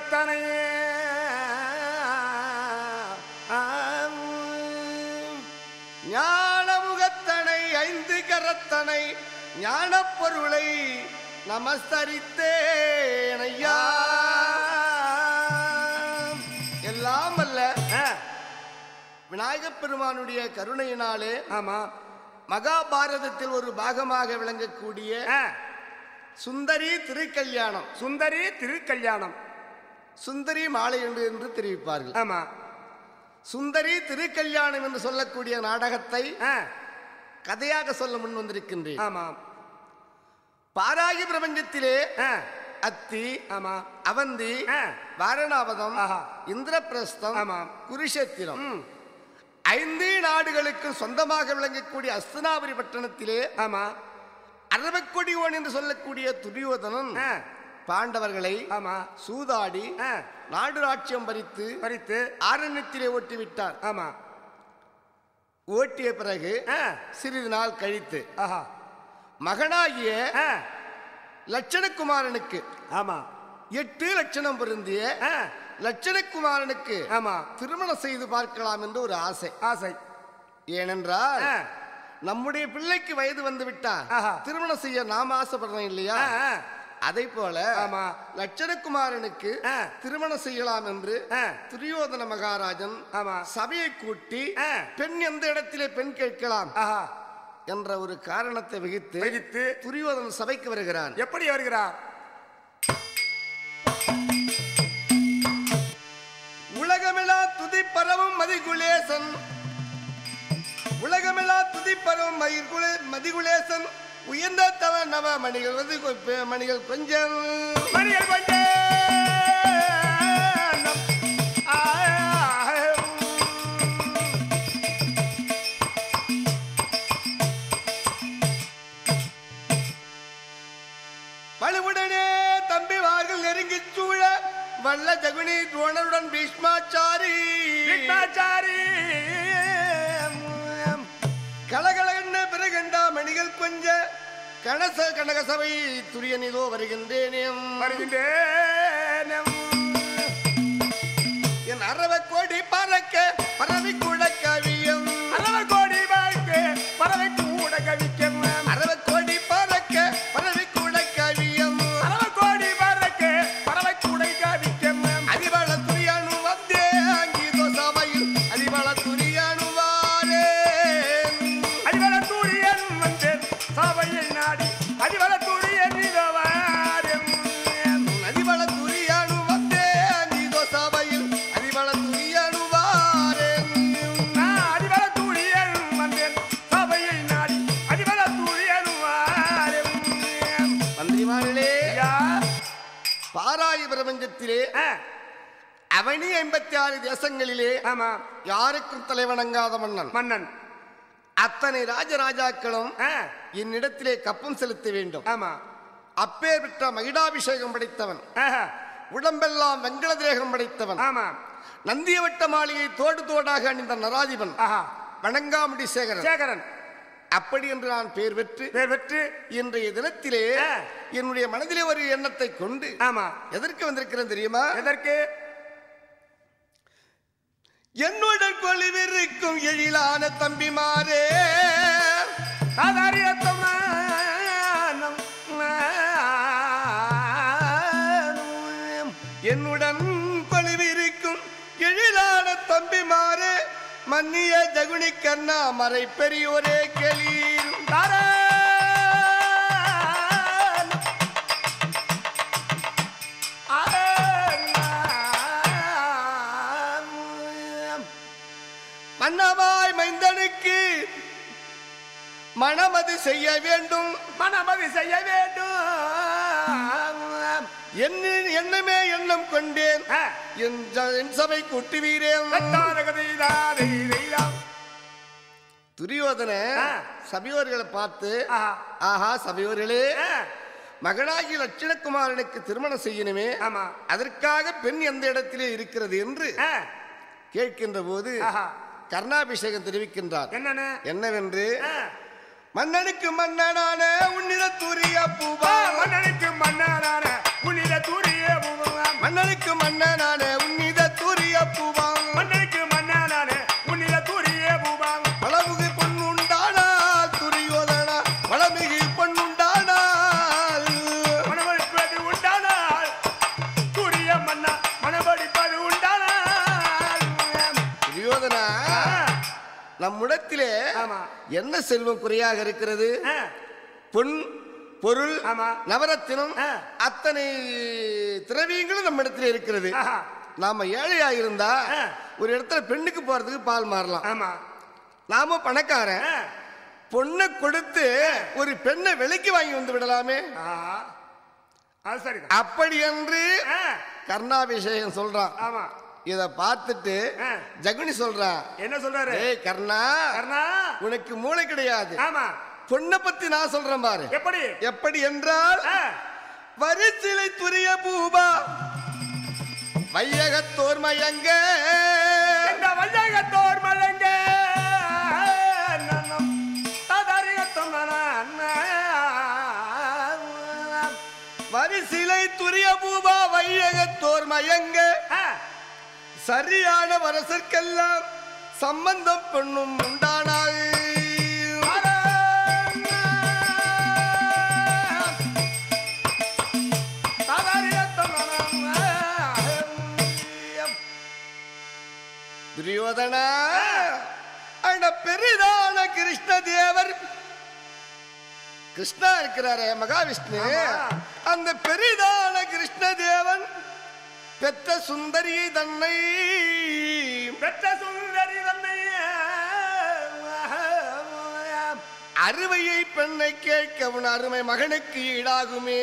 முகத்தனையே ஞான முகத்தனை ஐந்து கரத்தனை ஞான பொருளை நமஸ்தரித்தேன் ஐயா எல்லாம் அல்ல விநாயகப் பெருமானுடைய கருணையினாலே ஆமா மகாபாரதத்தில் ஒரு பாகமாக விளங்கக்கூடிய ஆ, சுந்தரி திருக்கல்யாணம் சுந்தரி திருக்கல்யாணம் சுந்தரி மாலை என்று என்று தெரிவிப்பார்கள் ஆமா சுந்தரி திருக்கல்யாணம் என்று சொல்லக்கூடிய நாடகத்தை ஆ, கதையாக சொல்ல முன் வந்திருக்கின்றேன் ஆமா பாராகி பிரபஞ்சத்திலே ஆ, அத்தி ஆமா அவந்தி ஆ. வாரணாவதம் ஆஹா. இந்திரபிரஸ்தம் ஆமாம். குருஷேத்திரம் ம், ஐந்து நாடுகளுக்கு சொந்தமாக விளங்கக்கூடிய அஸ்தனாபுரி பட்டணத்திலே ஆமா அரவக்கொடியோன் என்று சொல்லக்கூடிய துரியோதனன் ஆ, பாண்டவர்களை ஆமா சூதாடி ஆ, நாடு ராட்சியம் பறித்து பறித்து ஆரண்யத்திலே ஓட்டி விட்டார் ஆமா ஓட்டிய பிறகு ஆ, சிறிது நாள் கழித்து ஆஹா மகனாகிய ஆ, லட்சணகுமாரனுக்கு ஆமா எட்டு லட்சணம் பொருந்திய ஆ, லட்சணகுமாரனுக்கு ஆமா திருமணம் செய்து பார்க்கலாம் என்று ஒரு ஆசை ஆசை ஏனென்றால் ஆ, நம்முடைய பிள்ளைக்கு வயது வந்து விட்டா ஆஹா. திருமணம் செய்ய நாம ஆசைப்படுறோம் இல்லையா ஆ, ஆ, அதை போல ஆமா. லட்சணகுமாரனுக்கு ஆ. திருமணம் செய்யலாம் என்று ஆ. துரியோதன மகாராஜன் ஆமா சபையை கூட்டி ஆ. பெண் எந்த இடத்திலே பெண் கேட்கலாம் ஆஹா என்ற ஒரு காரணத்தை வகித்து வைத்து துரியோதனன் சபைக்கு வருகிறான் எப்படி வருகிறார் உலகமெல்லா துதி பரவும் மதிகுலேசன் உலகமெல்லா துதி பரவும் மதிகுலே மதிகுலேசன் உயர்ந்த தவ நவ மணிகள் வந்து கொ- மணிகள் கொஞ்சம் மணிகள் கொஞ்சம் ஆ, வலுவுடனே தம்பிவார்கள் நெருங்கிச் சூழ வல்ல ஜகுனி துரோணருடன் பீஷ்மாச்சாரி விக்னாச்சாரி கலகலகண்ண பிறகண்டா மணிகள் கொஞ்ச கணச கனகசபை துரியனிதோ வருகின்றேனேம் வருகின்றேன் என் அரவ கோடி பறக்க பரவி கூட கவியம் அளவு கோடி வாழ்க்கை பறவை கூட கவிக்கும் அரவ கோடி பறக்க பரவி கூட கவியம் அளவு கோடி பறக்க பறவை கூட கவிக்கும் அதிபல துரியானு வந்தே அங்கீதோ சபையில் அதிபல துரியானுவாரே அடிவல தூரியன் வந்து சபையை நாடி அடிவல தூரியன் இதவாரும் அதிபல துரியானு வந்தே அங்கீதோ சபையில் அதிபல துரியானுவாரே நான் அடிவல தூரியன் வந்தேன் சபையை நாடி அடிவல தூரியன் வாரும் மந்திரிமார்களே ஐயா பாராய பிரபஞ்சத்திலே ஆ, அவனி ஐம்பத்தி ஆறு தேசங்களிலே ஆமா யாருக்கும் தலைவணங்காத மன்னன் மன்னன் அத்தனை ராஜராஜாக்களும் ஆ, என்னிடத்திலே கப்பம் செலுத்த வேண்டும் ஆமா அப்பேர் பெற்ற மகிடாபிஷேகம் படைத்தவன் ஆஹா, உடம்பெல்லாம் வெங்கல தேகம் படைத்தவன் ஆமா நந்தியவட்ட மாளிகை தோடு தோடாக அணிந்த நராதிபன் ஆஹா வணங்காமுடி சேகரன் சேகரன் அப்படி என்று நான் பேர் பெற்று பேர் பெற்று இன்றைய தினத்திலே ஆ. என்னுடைய மனதிலே ஒரு எண்ணத்தை கொண்டு ஆமா எதற்கு வந்திருக்கிறேன் தெரியுமா எதற்கு என்னுடன் கொலிவிருக்கும் எழிலான தம்பிமாரே ஆதாரியத்தம் என்னுடன் கொலிவிருக்கும் எழிலான தம்பிமாரே மன்னிய ஜகுனி கண்ணா மறை பெரியோரே கேளீர் மன்னவாய் மைந்தனுக்கு மனமது செய்ய வேண்டும் மனமதி செய்ய வேண்டும் என்ன எண்ணமே எண்ணம் கொண்டேன் ஆ, என் ஜ- என் சபை கூட்டுவீரேன் தத்தாரகதைதாதை தெய்தாம். துரியோதன ஆ. சபையோர்களை பார்த்து ஆஹா. ஆஹா சபையோர்களே ஆ, மகனாகி லட்சணகுமாரனுக்கு திருமணம் செய்யணுமே ஆமா அதற்காக பெண் எந்த இடத்திலே இருக்கிறது என்று ஆ, கேட்கின்ற போது ஆஹா. கர்ணாபிஷேகம் தெரிவிக்கின்றார் என்னன்னு என்னவென்று ஆ, மன்னனுக்கு மன்னனான உன்னிட தூரிய பூபா மன்னனுக்கு மன்னரான புனித தூரிய பூவம் மன்னனுக்கு மன்னனான மன்னனானே உன்னித தூரிய பூவாம் மன்னனுக்கு மன்னனானே உன்னில தூரிய பூபாங் வளமுகு பொன்னுண்டானால் துரியோதனா வளமிகு பொன்னுண்டானால் மனமடிப்பது உண்டானால் தூரிய மன்னா மனமடிப்பது உண்டானால் துரியோதனா ஆ, நம்மிடத்திலே ஆமா என்ன செல்வம் குறையாக இருக்கிறது ஆ, பொன் பொருள் ஆமா. நவரத்தினம் ஆ. அத்தனை திரவியங்களும் நம்ம இடத்துல இருக்கிறது ஆஹா. நாம ஏழையா இருந்தா ஆ. ஒரு இடத்துல பெண்ணுக்கு போறதுக்கு பால் மாறலாம் ஆமா நாம பணக்காரன் ஆ, பொண்ணை கொடுத்து ஒரு பெண்ணை விலைக்கு வாங்கி வந்து விடலாமே ஆ, அது சரிதான் அப்படி என்று ஆ, கர்ணாபிஷேகம் சொல்றான் ஆமா இத பார்த்துட்டு ஆ. ஜகுனி சொல்றான் என்ன சொல்றாரு ஏய் கர்ணா கர்ணா உனக்கு மூளை கிடையாது ஆமா பொண்ணை பத்தி நான் சொல்றேன் பாரு எப்படி எப்படி என்றால் ஆ, வரிசிலை துரிய பூபா வையகத்தோர் மயங்க இந்த வஞ்சகத்தோர் மழங்க நன்னம் ததறியத்தும் வரிசிலை துரிய பூபா வையகத்தோர் மயங்க சரியான வரசற்கெல்லாம் சம்பந்தம் பெண்ணும் உண்டானாள் துரியோதனா அந்த பெரிதான கிருஷ்ண தேவர் கிருஷ்ணா இருக்கிறாரே மகாவிஷ்ணு ஆமா. அந்த பெரிதான கிருஷ்ண தேவன் பெத்த சுந்தரியை தன்னை பெற்ற சுந்தரி தன்னை அறுவையை பெண்ணை கேட்கவன் அருமை மகனுக்கு ஈடாகுமே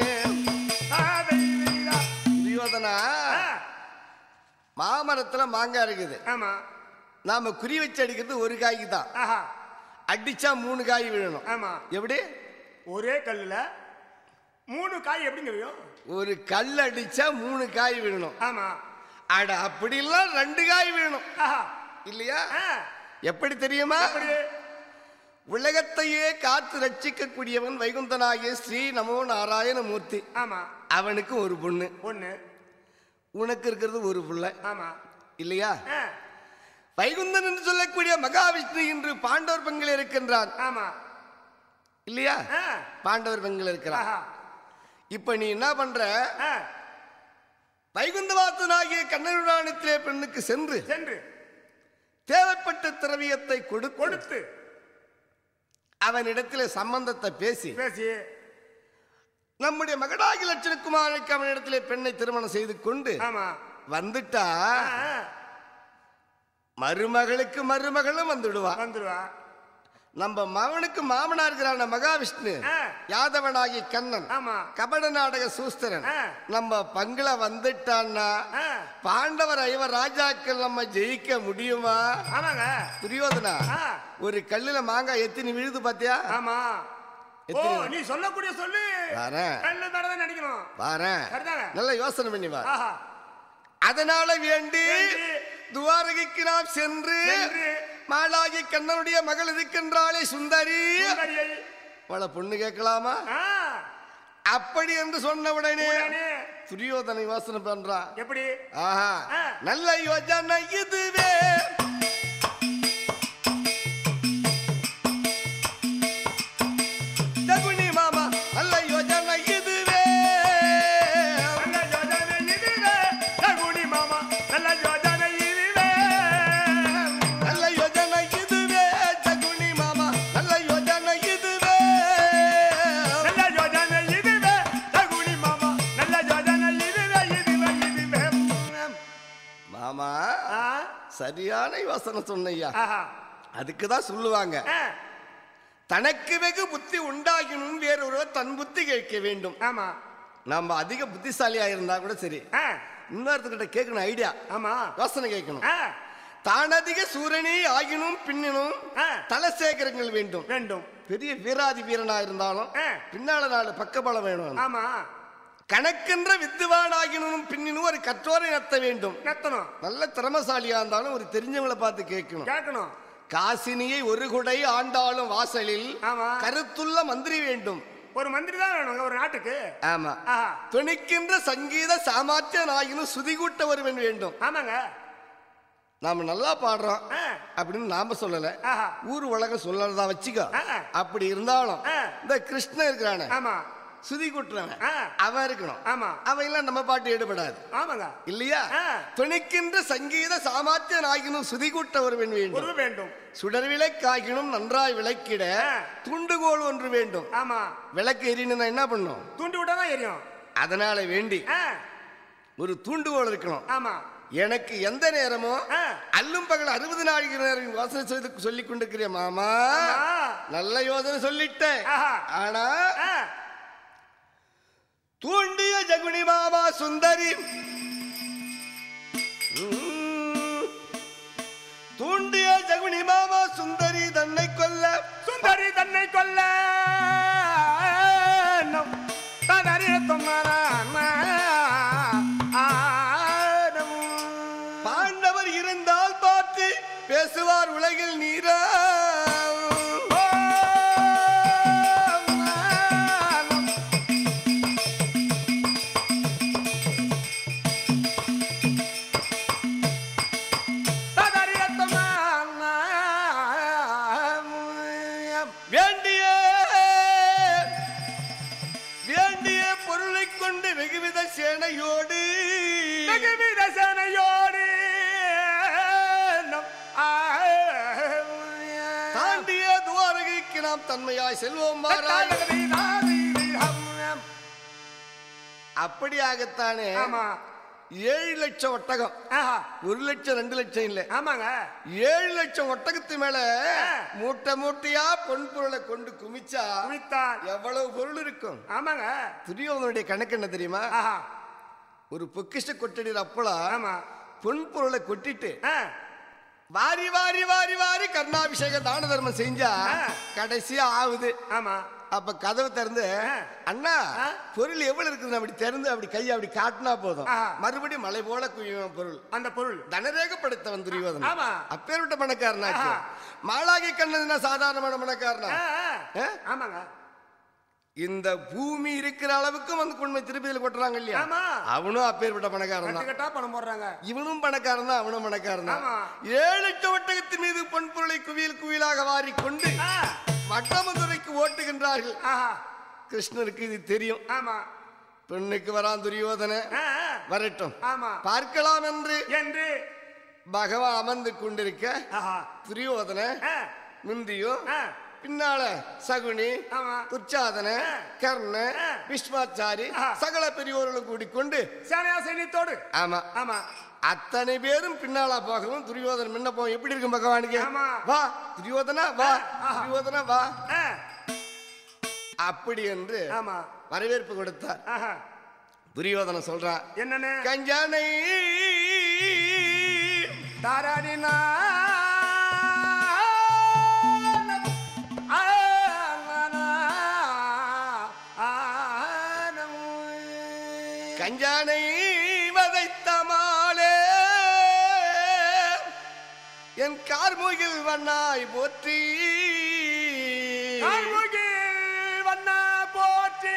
துரியோதனா மாமரத்துல மாங்காய் இருக்குது ஆமா நாம குறி வச்சு அடிக்கிறது ஒரு காய்க்கு தான் ஆஹா அடிச்சா மூணு காய் விழணும் ஆமா எப்படி ஒரே கல்லுல மூணு காய் எப்படிங்க விழும் ஒரு கல் அடிச்சா மூணு காய் விழணும் ஆமா அட அப்படிலாம் ரெண்டு காய் விழணும் ஆஹா இல்லையா ஆ, எப்படி தெரியுமா எப்படி உலகத்தையே காத்து ரட்சிக்க கூடியவன் வைகுந்தனாகிய ஸ்ரீ நமோ நாராயண மூர்த்தி ஆமா அவனுக்கு ஒரு பொண்ணு ஒண்ணு உனக்கு இருக்கிறது ஒரு புள்ள ஆமா இல்லையா ஆ, வைகுந்தன் என்று சொல்லக்கூடிய மகாவிஷ்ணு இன்று பாண்டவர் பங்கில் இருக்கின்றான் ஆமா இல்லையா ஆ, பாண்டவர் பங்கில் இருக்கிறான் ஆஹா இப்ப நீ என்ன பண்ற ஆ, வைகுந்தவாசனாகிய கண்ணனுடானத்திலே பெண்ணுக்கு சென்று சென்று தேவைப்பட்ட திரவியத்தை கொடு கொடுத்து அவனிடத்திலே சம்பந்தத்தை பேசி பேசி நம்முடைய மகடாகி லட்சணகுமாருக்கு அவனிடத்திலே பெண்ணை திருமணம் செய்து கொண்டு ஆமா வந்துட்டா ஆ, ஆ, மருமகளுக்கு மருமகளும் வந்துடுவா வந்துருவா நம்ம மகனுக்கு மாமனா இருக்கிறான மகாவிஷ்ணு ஆ. யாதவனாகி கண்ணன் ஆமா கபட நாடக சூஸ்திரன் ஆ. நம்ம பங்குல வந்துட்டான்னா ஆ, பாண்டவர் ஐவ ராஜாக்கள் நம்ம ஜெயிக்க முடியுமா ஆமாங்க துரியோதனா ஆ, ஒரு கல்லுல மாங்காய் எத்தனை விழுது பாத்தியா ஆமா ஓ எத்தனை? நீ சொல்லக்கூடிய சொல்லு வரேன் கல்லு மேலதான் நடிக்கணும் பாரேன் சரிதாங்க நல்ல யோசனை பண்ணி வா ஆஹா அதனால வேண்டி வேண்டி துவாரகைக்கு நாம் சென்று சென்று மாலாகி கண்ணனுடைய மகள் இருக்கின்றாளே சுந்தரி சுந்தரியை அவளை பொண்ணு கேட்கலாமா ஆ, அப்படி என்று சொன்ன உடனே உடனே துரியோதனை யோசனை பண்றான் எப்படி ஆஹா ஆ. நல்ல யோஜனை இதுவே தகுனி மாமா நல்ல யோஜனை இதுவே நல்ல யோஜனை இதுவே ரகுடி மாமா நல்ல யோஜனை இதுவே நல்ல யோஜனை இதுவே தகுனி மாமா நல்ல யோஜனை இதுவே நல்ல யோஜனை இதுவே ரகுடி மாமா நல்ல யோஜனை இதுவே இதுவே இதுவே மாமா ஆ, சரியான யோசனை சொன்னையா ஆஹா அதுக்கு தான் சொல்லுவாங்க ஆ, தனக்கு வெகு புத்தி உண்டாகினும் வேறொருவர் தன் புத்தி கேட்க வேண்டும் ஆமா நம்ம அதிக புத்திசாலியா இருந்தா கூட சரி ஆ, இன்னொருத்தர்கிட்ட கேட்கணும் ஐடியா ஆமா யோசனை கேட்கணும் ஆ, தானதிக சூரணி ஆகினும் பின்னினும் ஆ, தலசேகரங்கள் வேண்டும் வேண்டும் பெரிய வீராதி வீரனா இருந்தாலும் ஆ. பின்னால நாலு பக்கபலம் வேணும் ஆமா கணக்கென்ற வித்துவானாகினும் பின்னினும் ஒரு கற்றோரை நடத்த வேண்டும் நத்தணும் நல்ல திறமசாலியா இருந்தாலும் ஒரு தெரிஞ்சவங்களை பார்த்து கேட்கணும் கேட்கணும் காசினியை ஒரு குடை ஆண்டாலும் வாசலில் ஆமா. கருத்துள்ள மந்திரி வேண்டும் ஒரு மந்திரி தான் வேணுங்க ஒரு நாட்டுக்கு ஆமா ஆஹா துணிக்கின்ற சங்கீத சாமர்த்திய நாயினும் சுதிகூட்ட ஒருவன் வேண்டும் ஆமாங்க நாம நல்லா பாடுறோம் ஆ, அப்படின்னு நாம சொல்லல ஆஹா ஊர் உலகம் சொல்லறதா வச்சுக்கோ ஆ. அப்படி இருந்தாலும் ஆ. இந்த கிருஷ்ணன் இருக்கிறானே ஆமா சுதி கூட்டுறவன் ஆ. அவன் இருக்கணும் ஆமா அவன் எல்லாம் நம்ம பாட்டு ஈடுபடாது ஆமாங்க இல்லையா ஆ. துணிக்கின்ற சங்கீத சாமர்த்திய நாயினும் சுதி கூட்ட ஒருவன் வேண்டும் ஒரு வேண்டும் சுடர் விளக்காகினும் நன்றாய் விளக்கிட ஆ. துண்டுகோல் ஒன்று வேண்டும் ஆமா விளக்கு எரியணும்னா என்ன பண்ணும் தூண்டி விட்டா தான் எரியும் அதனால வேண்டி ஆ, ஒரு தூண்டுகோல் இருக்கணும் ஆமா எனக்கு எந்த நேரமும் ஆ. அல்லும் பகல் அறுபது நாளைக்கு நேரம் யோசனை செய்து சொல்லிக் கொண்டிருக்கிறேன் மாமா ஆமா. நல்ல யோசனை சொல்லிட்டேன் ஆஹா. ஆனா ஆ, தூண்டிய ஜகுனி மாமா சுந்தரி உம். தூண்டிய ஜகுனி மாமா சுந்தரி தன்னை கொல்ல சுந்தரி தன்னை கொல்ல நம் ததறி தொம்மரான ஆடம். பாண்டவர் இருந்தால் பார்த்து பேசுவார் உலகில் நீரா ஓ, மானம். ததறி தொம்மரான வேண்டிய வேண்டிய பொருளை கொண்டு வெகுவித சேனையோடு நெகுவித சேனையோடு நம் தாண்டிய துவாரகைக்கு நாம் தன்மையாய் செல்வோம் மாறாய் அப்படியாகத்தானே ஆமா ஏழு லட்சம் ஒட்டகம் ஆஹா, ஒரு லட்சம் ரெண்டு லட்சம் இல்ல ஆமாங்க ஏழு லட்சம் ஒட்டகத்து மேல மூட்டை மூட்டையா பொன் பொருளை கொண்டு குமிச்சா குவித்தான் எவ்வளவு பொருள் இருக்கும் ஆமாங்க துரியோதனுடைய கணக்கு என்ன தெரியுமா ஆஹா ஒரு பொக்கிஷ கொட்டடியில் அப்பளம் ஆமா பொன் பொருளை கொட்டிட்டு ஆ, வாரி வாரி வாரி வாரி கர்ணாபிஷேக தான தர்மம் செஞ்சா ஆ. கடைசியா ஆகுது ஆமா அப்ப கதவு திறந்து ஆ. அண்ணா ஆ. பொருள் எவ்வளவு இருக்குது அப்படி திறந்து அப்படி கையை அப்படி காட்டினா போதும் ஆ. மறுபடியும் மலை போல குவியும் பொருள் அந்த பொருள் தனரேகப்படுத்தவன் துரியோதனன் ஆமா. அப்பேற்பட்ட பணக்காரனாச்சு ஆஹா. மாளாகி கண்ணதுன்னா சாதாரணமான பணக்காரனா ஆ, ஆ. ஆ? ஆமாங்க இந்த பூமி இருக்கிற அளவுக்கு வந்து கொண்டு போய் திருப்பதியில் கொட்டுறாங்க இல்லையா ஆமா. அவனும் அப்பேற்பட்ட பணக்காரன் தான் கட்டுக்கட்டா பணம் போடுறாங்க இவனும் பணக்காரன் தான் அவனும் பணக்காரன் தான் ஆமா. ஏழு எட்டு ஒட்டகத்தின் மீது பொன் பொருளை குவியல் குவியலாக வாரிக்கொண்டு ஆ, வட்டமதுரைக்கு ஓட்டுகின்றார்கள் ஆஹா கிருஷ்ணருக்கு இது தெரியும் ஆமா பெண்ணுக்கு வரான் துரியோதன ஆ, ஆ. வரட்டும் ஆமா பார்க்கலாம் என்று என்று பகவான் அமர்ந்து கொண்டிருக்க ஆஹா துரியோதன ஆ, முந்தியும் ஆ. பின்னால சகுனி ஆமா துச்சாதன ஆ. கர்ண ஆ. பீஷ்மாச்சாரி ஆ. சகல பெரியோர்களும் கூடிக்கொண்டு சேனையா சைனியத்தோடு ஆமா ஆமா அத்தனை பேரும் பின்னால போகவும் துரியோதனன் முன்ன போகும் எப்படி இருக்கும் பகவானுக்கு ஆமா. வா துரியோதனா வா ஆ. துரியோதனா வா ஆ, அப்படி என்று ஆமா வரவேற்பு கொடுத்தார் ஆஹா துரியோதனன் சொல்றான் என்னன்னு கஞ்சானை தாராடினா கஞ்சானை வதைத்த மாலே என் கார்முகில் வண்ணாய் போற்றி வண்ணா போற்றி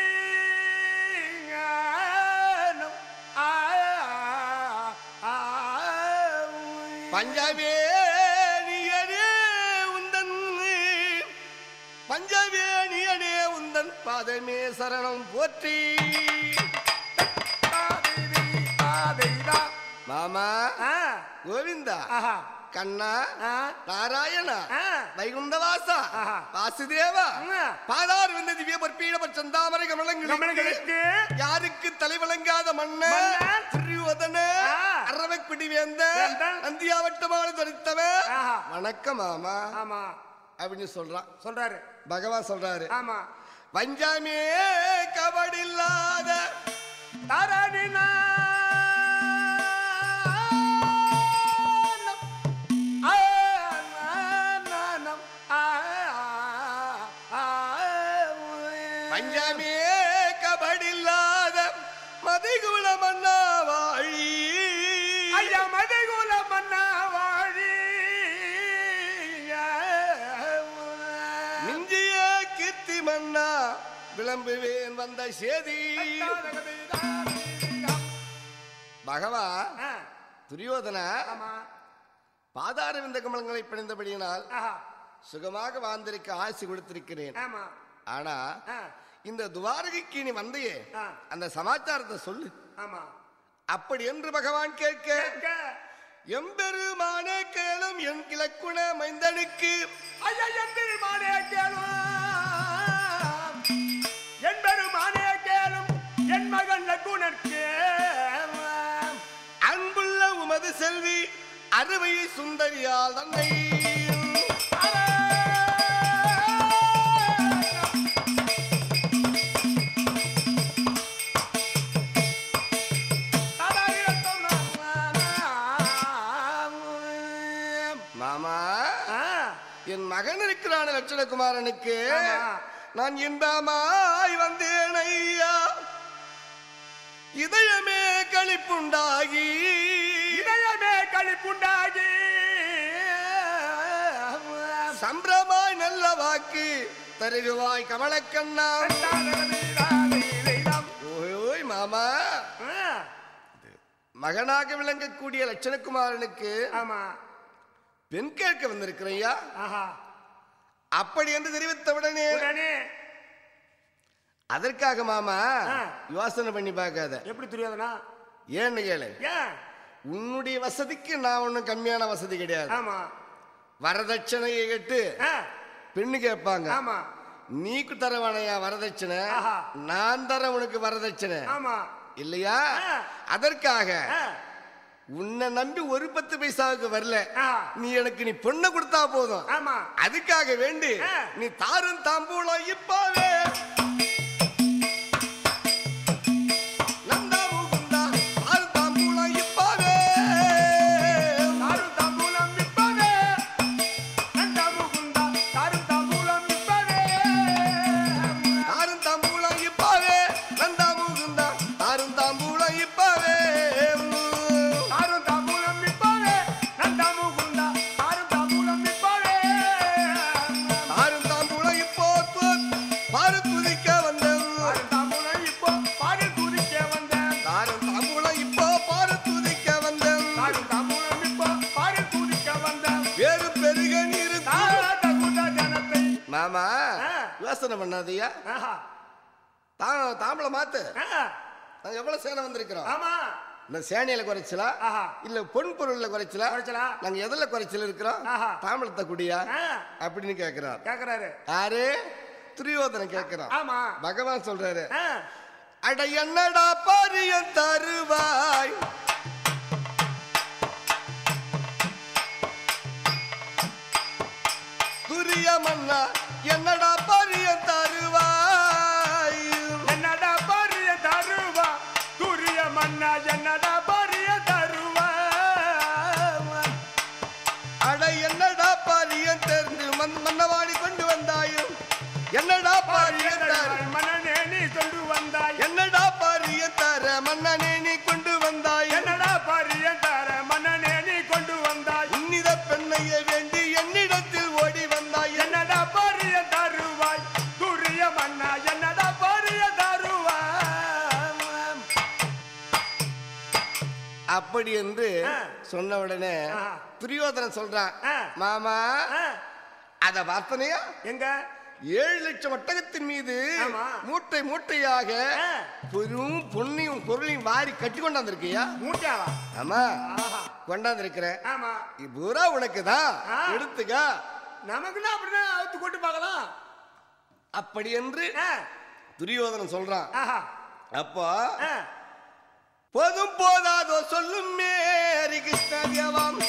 பஞ்சமே நீயனே உந்தன் பஞ்சமே நீயனே உந்தன் பாதமே சரணம் போற்றி மாமா கோவிந்தா ஆஹா கண்ணா ஆ நாராயணா ஆ வைகுந்தவாசா ஆஹா. வாசுதேவா ஆ. பாதார் வந்த திவ்ய பொற்பீட சந்தாமரை கமலங்களுக்கு கமலங்களுக்கு யாருக்கு தலை வழங்காத மன்ன மன்னன். துரியோதன ஆ. அரவக்குடி வேந்த வேந்தன். நந்தியாவட்டமான துரைத்தவன் ஆஹா. வணக்கம் மாமா ஆமா அப்படின்னு சொல்றான் சொல்றாரு பகவான் சொல்றாரு ஆமா வஞ்சாமே கபடில்லாத தாராடினா பஞ்சாமே கபடில்லாத மதிகுல மன்னா வாழி ஐயா மதிகுல மன்னா வாழி மிஞ்சிய கீர்த்தி மன்னா விளம்புவேன் வந்த சேதி பகவா ஆ, துரியோதனா ஆமா பாதார விந்த கமலங்களை பிணைந்தபடியினால் ஆஹா, சுகமாக வாழ்ந்திருக்க ஆசி கொடுத்திருக்கிறேன் ஆமா ஆனா ஆ, இந்த துவாரகைக்கு நீ வந்தையே ஆ. அந்த சமாச்சாரத்தை சொல்லு ஆமா அப்படி என்று பகவான் கேட்க கேட்க, எம்பெருமானே கேளும் என் கிழக்குண மைந்தனுக்கு ஐயா, என் பெருமானே கேளும். என் பெருமானே கேளும் என் மகன் லக்குனற்கு அன்புள்ள உமது செல்வி அறுவை சுந்தரியால் தன்னை மாமா என் மகன் இருக்கிறான லட்சணகுமாரனுக்கு ஆமா. நான் இன்பமாய் வந்தேன் ஐயா இதயமே களிப்புண்டாகி இதயமே களிப்புண்டாகி சம்பிரமாய் நல்ல வாக்கு தருகுவாய் கமலக்கண்ணா ஓய் ஓய் மாமா மகனாக விளங்கக்கூடிய லட்சணகுமாரனுக்கு ஆமா பெண் கேட்க வந்திருக்கிறையா ஆஹா அப்படி என்று தெரிவித்தவுடனே உடனே அதற்காக மாமா ஆ. யோசனை பண்ணி பார்க்காத எப்படி தெரியாதுனா ஏன்னு கேளு ஏன் உன்னுடைய வசதிக்கு நான் ஒன்றும் கம்மியான வசதி கிடையாது ஆமா வரதட்சணையை கேட்டு ஆ, பெண்ணு கேட்பாங்க ஆமா நீ தரவானையா வரதட்சணை ஆஹா. நான் தர உனக்கு வரதட்சணை ஆமா இல்லையா ஆ. அதற்காக ஆ, உன்னை நம்பி ஒரு பத்து பைசாவுக்கு வரல ஆ. நீ எனக்கு நீ பொண்ணை கொடுத்தா போதும் ஆமா அதுக்காக வேண்டி ஆ. நீ தாரும் தாம்பூலம் இப்பாவே நந்தா முகுந்தா, தாரும் தாம்பூலம் இப்பாவே. தாரு தாம்பூலம் விற்பவே நந்தா முகுந்தா தாரு தாம்பூலம் விற்பவே தாரும் தாம்பூலம் இப்பாவே. நந்தா முகுந்தா, தாரும் தாம்பூலம் இப்பாவே. தாரு தாம்பூலம் விற்பவே நந்தா முகுந்தா தாரு தாம்பூலம் விற்பவே தாரும் தாம்பூலம் இப்போ து- பாரு துதிக்க வந்தேன். தாரு தாம்பூலம் இப்போ பாடி குதிக்க வந்தேன் தாரும் தாம்பூலம் இப்போ பாரு துதிக்க வந்தேன். தாரு தாம்பூலம் இப்போ பாடி குதிக்க வந்தேன் வேறு பெருக நீர் தாரா தகுந்த ஜனத்தை மாமா ஆ. யோசனை பண்ணாதய்யா ஆஹா தா தாம்பளை மாத்து ஆ, நாங்க எவ்வளவு சேனை வந்திருக்கிறோம் ஆமா இந்த சேனையில குறைச்சலா ஆஹா இல்ல பொன் பொருள்ல குறைச்சலா குறைச்சலா? நாங்க எதுல குறைச்சல் இருக்கிறோம் ஆஹா. தாம்பளத்தை குடியா ஆ, அப்படின்னு கேக்குறார் கேக்குறாரு யாரு துரியோதனன் கேக்குறான் ஆமா பகவான் சொல்றாரு ஆ, அட என்னடா பாரியம் தருவாய் துரிய மன்னா என்னடா பாரியம் தருவாய் என்னடா பரிய தருவா துரிய மன்னா என்னடா பரிய தருவா அட என்னடா பாரியம் தெரிந்து மன் மன்னவாடி கொண்டு வந்தாயும் என்னடா பாரியம் தரு மனநே நீ கொண்டு வந்தாய் என்னடா பாரியம் தர மன்னனே நீ கொண்டு வந்தாய் என்னடா பரிய தர மனநே நீ கொண்டு வந்தாய் உன்னித பெண்ணையை வேண்டி என்னிடத்தில் ஓடி வந்தாய் என்னடா பரிய தருவாய் துரிய மன்னா என்னடா பரிய தருவா அப்படி என்று ஆ. சொன்ன உடனே ஆ. துரியோதனன் சொல்றான் ஆ. மாமா ஆ, அத வார்த்தனையா எங்க ஏழு லட்சம் ஒட்டகத்தின் மீது ஆமா. மூட்டை மூட்டையாக ஆ. பெரும் பொன்னையும் பொருளையும் வாரி கட்டி கொண்டாந்துருக்கியா மூட்டாவா ஆமா ஆஹா கொண்டாந்துருக்கிறேன் ஆமா பூரா உனக்கு தான் ஆ. எடுத்துக்க நமக்குன்னா அப்படிதான் அவுத்து கொண்டு பார்க்கலாம் அப்படி என்று ஆ, துரியோதனன் சொல்றான் ஆஹா அப்போ ஆ, போதும் போதாதோ சொல்லும் மேரி கிருஷ்ண தேவாம்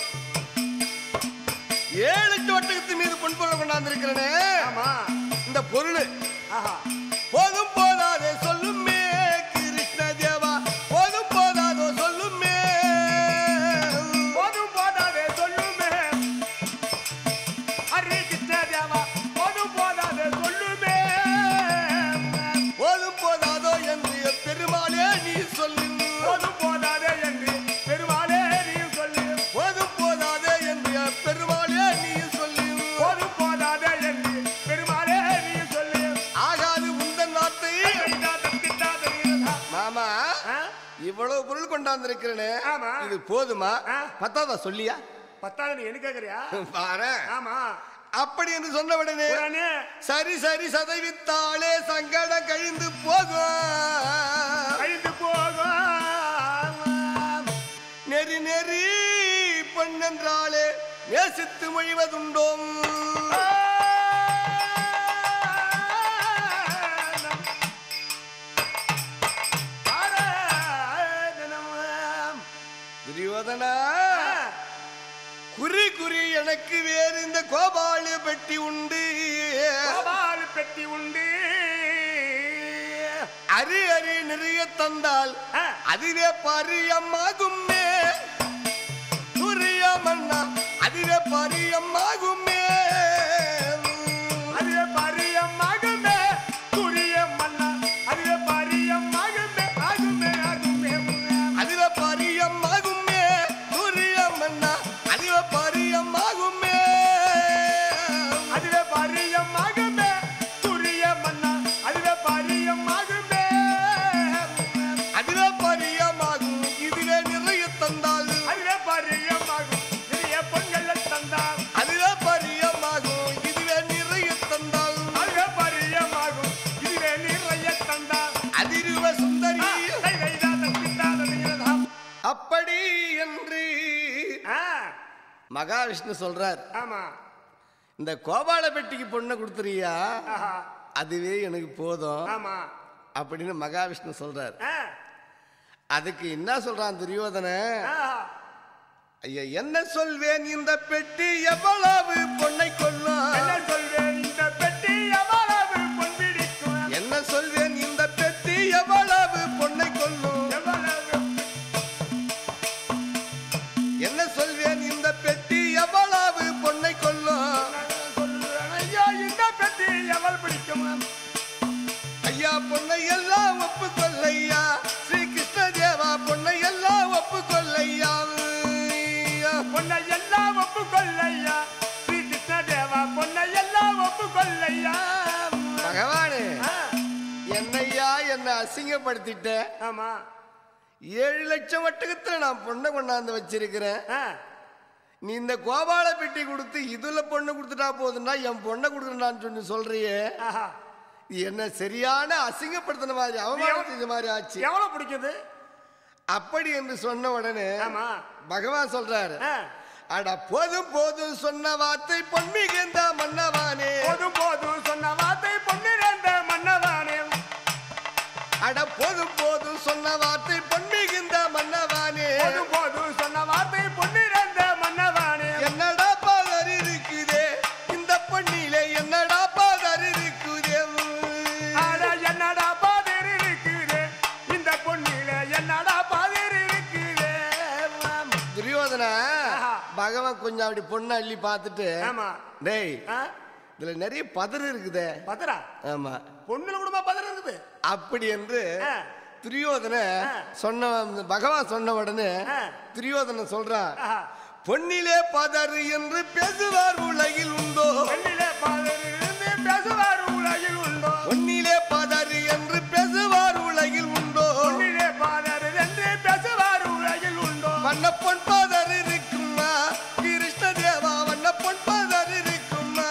ஏழு ஒட்டகத்து மீது பொன் பொருள் கொண்டாந்துருக்கிறனே ஆமா இந்த பொருள் ஆஹா போதும் போதாதே சொல்லுமே கிருஷ்ண தேவா போதும் போதாதோ சொல்லுமே போதும் போதாதே சொல்லுமே ஹரி கிருஷ்ண தேவா போதும் போதாதே சொல்லுமே போதும் போதாதோ என்று பெருமாளே நீ சொல்லு போதும் போதாதே என்று பெருமாளே நீ சொல்லு போதும் போதாதே என்று பெருமாளே நீ சொல்லு போதும் போதாதே என்று பெருமாளே நீ சொல்லு ஆகாது கொண்டாந்துருக்கிறேனே ஆமா. இது போதுமா ஆ. பத்தாவதா சொல்லியா பத்தாவது நீ என்ன கேக்குறியா பாரு ஆமா அப்படி என்று சொன்ன உடனே உடனே சரி சரி சதைவித்தாலே சங்கடம் கழிந்து போகும் கழிந்து போகும் நெறி நெறி பொன்னென்றாலே நேசித்து மொழிவதுண்டோம் துரியோதனா குறி குறி எனக்கு வேறு இந்த கோபாலு பெட்டி உண்டு கோபால் பெட்டி உண்டு அரி அரி நிறைய தந்தால் ஆ. அதுவே பரியம்மாகுமே துரியமண்ணா அதுவே பரியம்மாகுமே அதுவே பரியமாகுமே துரிய மன்னா அதுவே பரியமாகுமே ஆகுமே ஆகுமே அதுவே பரியம்மாகுமே துரியமண்ணா அதுவே பரியம்மாகுமே அதுவே பரியமாகுமே துரிய மன்னா அதுவே பரியமாகுமே அதுவே பரியமாகும் இதுவே நிறைய தந்தால் அதுவே பரியமாகும் நிறைய பொங்கல் தந்தார் அதுவே பரியமாகும் இதுவே நிறைய தந்தால் அதுவே பரியமாகும் இதுவே நிறைய தந்தார் அதிருவ சுந்தரி கை வைதாத பித்தாத நீரதாம் அப்படி என்று ஆ மகாவிஷ்ணு சொல்றார் ஆமா இந்த கோபால பெட்டிக்கு பொண்ணை கொடுத்துறியா ஆஹா அதுவே எனக்கு போதும் ஆமா அப்படின்னு மகாவிஷ்ணு சொல்றார் ஆ அதுக்கு என்ன சொல்றான் துரியோதன ஆஹா ஐயா என்ன சொல்வேன் இந்த பெட்டி எவ்வளவு பொண்ணை கொல்லும் என்ன சொல்வேன் இந்த பெட்டி எவ்வளவு பொன் பிடிக்கும் என்ன சொல்வேன் இந்த பெட்டி எவ்வளவு பொண்ணை கொல்லும் எவ்வளவு என்ன சொல்வேன் இந்த பெட்டி எவ்வளவு பொண்ணை கொல்லும் நான் சொல்லுவேன் ஐயா இந்த பெட்டி எவ்வளவு பிடிக்கும் ஐயா பொண்ணை எல்லாம் ஒப்புக்கொள்ளையா ஸ்ரீ கிருஷ்ண தேவா பொண்ணை எல்லாம் ஒப்புக்கொள்ளையா பொன்னை எல்லாம் ஒப்புக்கொள்ளையா ஸ்ரீ கிருஷ்ண தேவா பொன்னை எல்லாம் ஒப்புக்கொள்ளையா பகவானே ஆ, என்னையா என்னை அசிங்கப்படுத்திட்ட ஆமா ஏழு லட்சம் வட்டகத்துல நான் பொண்ணை கொண்டாந்து வச்சிருக்கிறேன் ஆ, நீ இந்த கோபால பெட்டி கொடுத்து இதுல பொண்ணு கொடுத்துட்டா போதுன்னா என் பொண்ணை கொடுக்குறான்னு சொல்லி சொல்றியே ஆஹா. இது என்ன சரியான அசிங்கப்படுத்தின மாதிரி அவமானம் செஞ்ச மாதிரி ஆச்சு எவ்வளவு பிடிக்குது அப்படி என்று சொன்ன உடனே ஆமா பகவான் சொல்றாரு ஆ, அட போதும் போதும் சொன்ன வார்த்தை பொன்மிகுந்த மன்னவானே போதும் போதும் சொன்ன வார்த்தை பொன்னிறந்த மன்னவானே அட போதும் போதும் சொன்ன வார்த்தை பொன்மிகுந்த மன்னவானே போதும் போதும் சொன்ன வார்த்தை பொன்னிறந்த மன்னவானே என்னடா பாதர் இருக்குதே இந்த பொன்னிலே என்னடா பாதர் இருக்குதே ஆட என்னடா பாதிரி இருக்குது இந்த பொன்னில என்னடா பாதிரி இருக்குது துரியோதனா ஆஹா. பகவான் கொஞ்சம் அப்படி பொண்ணை அள்ளி பார்த்துட்டு ஆமா டேய் ஆ, இதுல நிறைய பதறு இருக்குதே பதரா ஆமா பொண்ணுல கூடமா பதற இருக்குது அப்படி என்று ஆ. துரியோதன ஆ. சொன்ன பகவான் சொன்ன உடனே ஆ. துரியோதனன் சொல்றான் ஆஹா. பொன்னிலே பதறு என்று பேசுவார் உலகில் உண்டோ பெண்ணிலே பாதிரி இருந்து பேசுவார் உலகில் உண்டோ பொன்னிலே பதறு என்று பேசுவார் உலகில் உண்டோ பொன்னிலே பாதிரி என்று பேசுவார் உலகில் உண்டோ வண்ண பொன் பதறு இருக்குமா கிருஷ்ண தேவா வண்ண பொன் பதறு இருக்குமா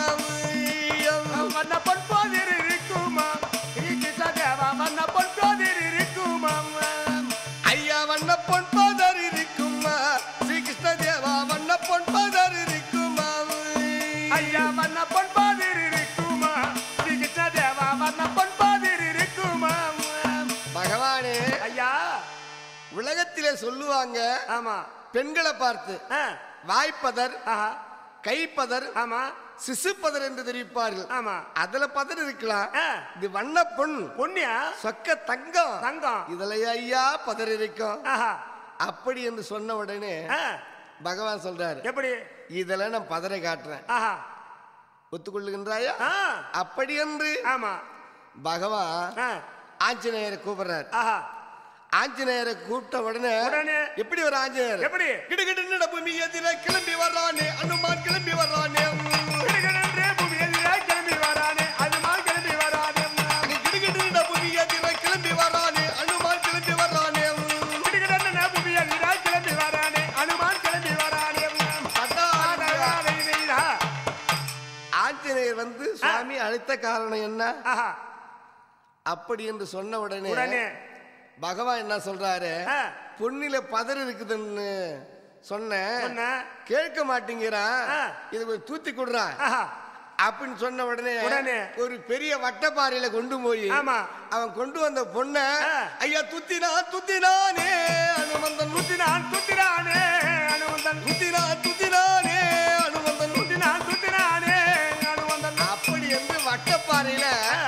வண்ண பொன் பாதிரி இருக்குமா ஸ்ரீ கிருஷ்ண தேவா வண்ண பொன் பாதிரி இருக்குமா ஐயா வண்ண பொன் பதறு இருக்குமா ஸ்ரீ கிருஷ்ண தேவா வண்ண பொன் பதறு இருக்குமா ஐயா வண்ண பொன் பாதிரி இருக்குமா ஸ்ரீ கிருஷ்ண தேவா வண்ண பொன் பாதிரி இருக்குமா பகவானே ஐயா உலகத்திலே சொல்லுவாங்க ஆமா பெண்களை பார்த்து ஆ, வாய்ப்பதர் ஆஹா, கைப்பதர் ஆமா சிசுப்பதர் என்று தெரிவிப்பார்கள் ஆமா அதுல பதர் இருக்கலாம் ஆ. இது வண்ண பொன் பொன்னியா சொக்க தங்கம் தங்கம் இதுல ஐயா பதர் இருக்கும் ஆஹா அப்படி என்று சொன்ன உடனே ஆ, பகவான் சொல்றாரு எப்படி இதுல நான் பதரை காட்டுறேன் ஆஹா ஒத்துக்கொள்ளுகின்றாயா ஆ, அப்படி என்று ஆமா பகவான் ஆ, ஆஞ்சநேயரை கூப்பிடுறாரு ஆஹா ஆஞ்சநேயரை கூப்பிட்ட உடனே உடனே எப்படி ஒரு ஆஞ்சநேயர் எப்படி கிடுகிடு பூமி எதிர கிளம்பி வர்றானே அனுமான் கிளம்பி வர்றானே கிடுகிடுன்றே பூமி எதிரே கிளம்பி வரானே அனுமான் கிளம்பி வரானே கிடுகிடு பூமி எதிர கிளம்பி வர்றானே அனுமான் கிளம்பி வர்றானே கிடுகிடுன்னு பூமி சுவாமி அழைத்த காரணம் என்ன ஆஹா அப்படி என்று சொன்ன உடனே உடனே பகவான் என்ன சொல்றாரு ஆ. பொன்னில பதர் இருக்குதுன்னு சொன்னேன் சொன்ன கேட்க மாட்டேங்கிறான் ஆ. இது கொஞ்சம் தூத்தி கொடுறான் ஆஹா அப்படின்னு சொன்ன உடனே உடனே. ஒரு பெரிய வட்டப்பாறையில கொண்டு போய் ஆமா. அவன் கொண்டு வந்த பொண்ண ஆ. ஐயா துத்தினா துத்தினானே அனுமந்தன் துத்தினான் துத்தினானே அனுவந்தன் துத்தினா துத்தினானே அனுமந்தன் துத்தினான் துத்தினானே அனுவந்தன் அப்படி என்று வட்டப்பாறையில ஆ,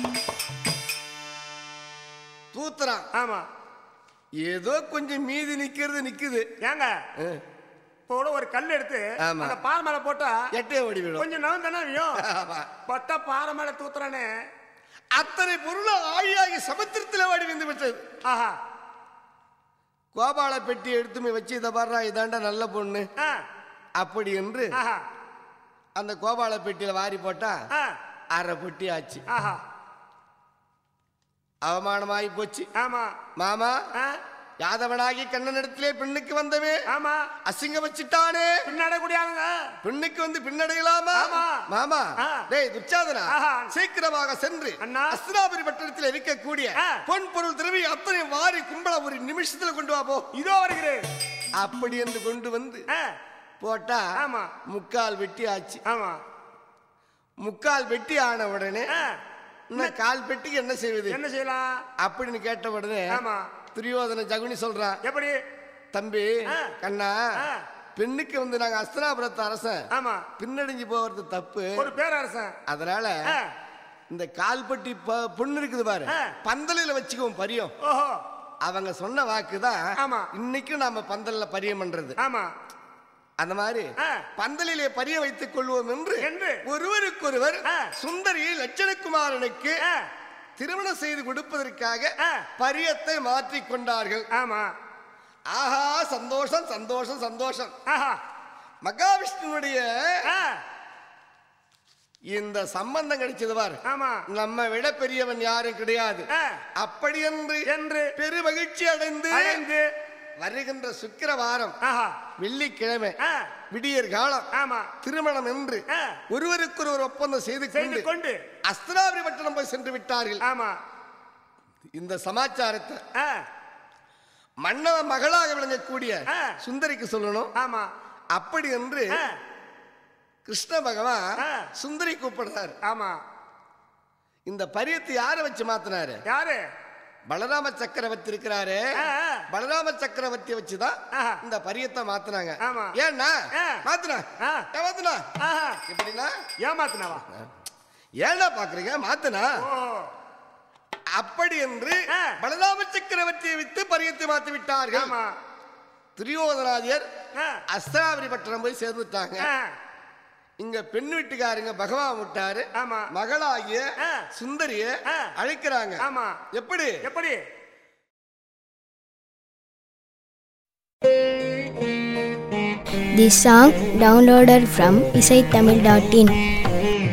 தூத்துறான் ஆமா ஏதோ கொஞ்சம் மீதி நிக்கிறது நிக்குது ஏங்க ஆ. இப்போ கூட ஒரு கல் எடுத்து ஆமா. அந்த பாறை மேல போட்டா எட்டே ஓடி விடும் கொஞ்சம் நவந்தானே வியும் ஆமா. பட்ட பாறை மேல தூத்துறானே அத்தனை பொருளும் ஆழியாகி சமுத்திரத்தில் வாடி வந்து விட்டது ஆஹா கோபால பெட்டி எடுத்துமே வச்சு இதை பாடுறா இதாண்டா நல்ல பொண்ணு ஆ, அப்படி என்று ஆஹா அந்த கோபால பெட்டியில வாரி போட்டா ஆ, அரை பொட்டி ஆச்சு ஆஹா அவமானமாகி போச்சு ஆமா மாமா ஆ, யாதவனாகி கண்ணனிடத்திலே பெண்ணுக்கு வந்தவே ஆமா அசிங்க வச்சுட்டானே பின்னாட கூடியாங்க பெண்ணுக்கு வந்து பின்னடையலாமா ஆமா. மாமா ஆ. டேய் துச்சாதனா ஆஹா. சீக்கிரமாக சென்று அண்ணா. அஸ்திராபுரி பட்டணத்தில் இருக்கக்கூடிய ஆ. பொன் பொருள் திரவி அத்தனை வாரி கும்பல ஒரு நிமிஷத்துல கொண்டு வா போ இதோ வருகிறேன் அப்படி என்று கொண்டு வந்து ஆ, போட்டா ஆமா. முக்கால் வெட்டி ஆச்சு ஆமா முக்கால் வெட்டி ஆன உடனே ஆ, இன்னும் கால் பெட்டிக்கு என்ன செய்வது என்ன செய்யலாம் அப்படின்னு கேட்ட உடனே ஆமா துரியோதன ஜகுனி சொல்றான் எப்படி தம்பி ஆ. கண்ணா ஆ. பெண்ணுக்கு வந்து நாங்க அஸ்தினாபுரத்து அரசன் ஆமா பின்னடைஞ்சு போறது தப்பு ஒரு பேரரசன் அதனால ஆ, இந்த கால்பட்டி ப- பொண்ணு இருக்குது பாரு ஆ. பந்தலில வச்சுக்குவோம் பரியம் ஓஹோ அவங்க சொன்ன வாக்குதான் ஆமா. இன்னைக்கும் நாம பந்தல்ல பரியம் பண்றது ஆமா அந்த மாதிரி ஆ. பந்தலிலே பரிய வைத்துக் கொள்வோம் என்று என்று. ஒருவருக்கொருவர் ஆ. சுந்தரியை லட்சணகுமாரனுக்கு ஆ, திருமணம் செய்து கொடுப்பதற்காக ஆ. பரியத்தை மாற்றிக் கொண்டார்கள் ஆமா ஆஹா சந்தோஷம் சந்தோஷம் சந்தோஷம் ஆஹா மகாவிஷ்ணுனுடைய ஆ, இந்த சம்பந்தம் கிடைச்சது பாரு ஆமா நம்ம விட பெரியவன் யாரும் கிடையாது ஆ, அப்படி என்று என்று பெரு மகிழ்ச்சி அடைந்து அடைந்து வருகின்ற சுக்கிரவாரம் ஆஹா வெள்ளிக்கிழமை ஆ, விடியற் காலம் ஆமா திருமணம் என்று ஆ. ஒருவருக்கொருவர் ஒப்பந்தம் செய்து செய்து கொண்டு கொண்டு அஸ்திராபுரி பட்டணம் போய் சென்று விட்டார்கள் ஆமா இந்த சமாச்சாரத்தை ஆ, மன்னவ மகளாக விளங்கக்கூடிய ஆ. சுந்தரிக்கு சொல்லணும் ஆமா அப்படி என்று ஆ, கிருஷ்ண பகவான் ஆ. சுந்தரி கூப்பிடுறாரு ஆமா இந்த பரியத்தை யார வச்சு மாத்தினாரு யாரு பலராம சக்கரவர்த்தி இருக்கிறாரு ஆ, ஆ. பலராம சக்கரவர்த்தி வச்சுதான் ஆஹா. இந்த பரியத்தை மாத்தினாங்க ஆமா. ஏன்னா ஆ. மாத்தினா ஆ. ஏன் மாத்தினா ஆஹா எப்படின்னா ஏமாத்தினவா ஏன்னா பாக்குறீங்க மாத்தினா ஓ அப்படி என்று ஆ. பலராம சக்கரவர்த்தியை வித்து பரியத்தை மாத்தி விட்டார்கள் ஆமா துரியோதனாதியர் ஆ, அஸ்தாபுரி பட்டணம் போய் சேர்ந்துட்டாங்க ஆ, இங்க பெண் வீட்டுக்காரங்க பகவான் விட்டாரு ஆமா. மகளாகிய ஆ. சுந்தரிய ஆ. அழைக்கிறாங்க ஆமா எப்படி எப்படி This song downloaded from isaitamil.in.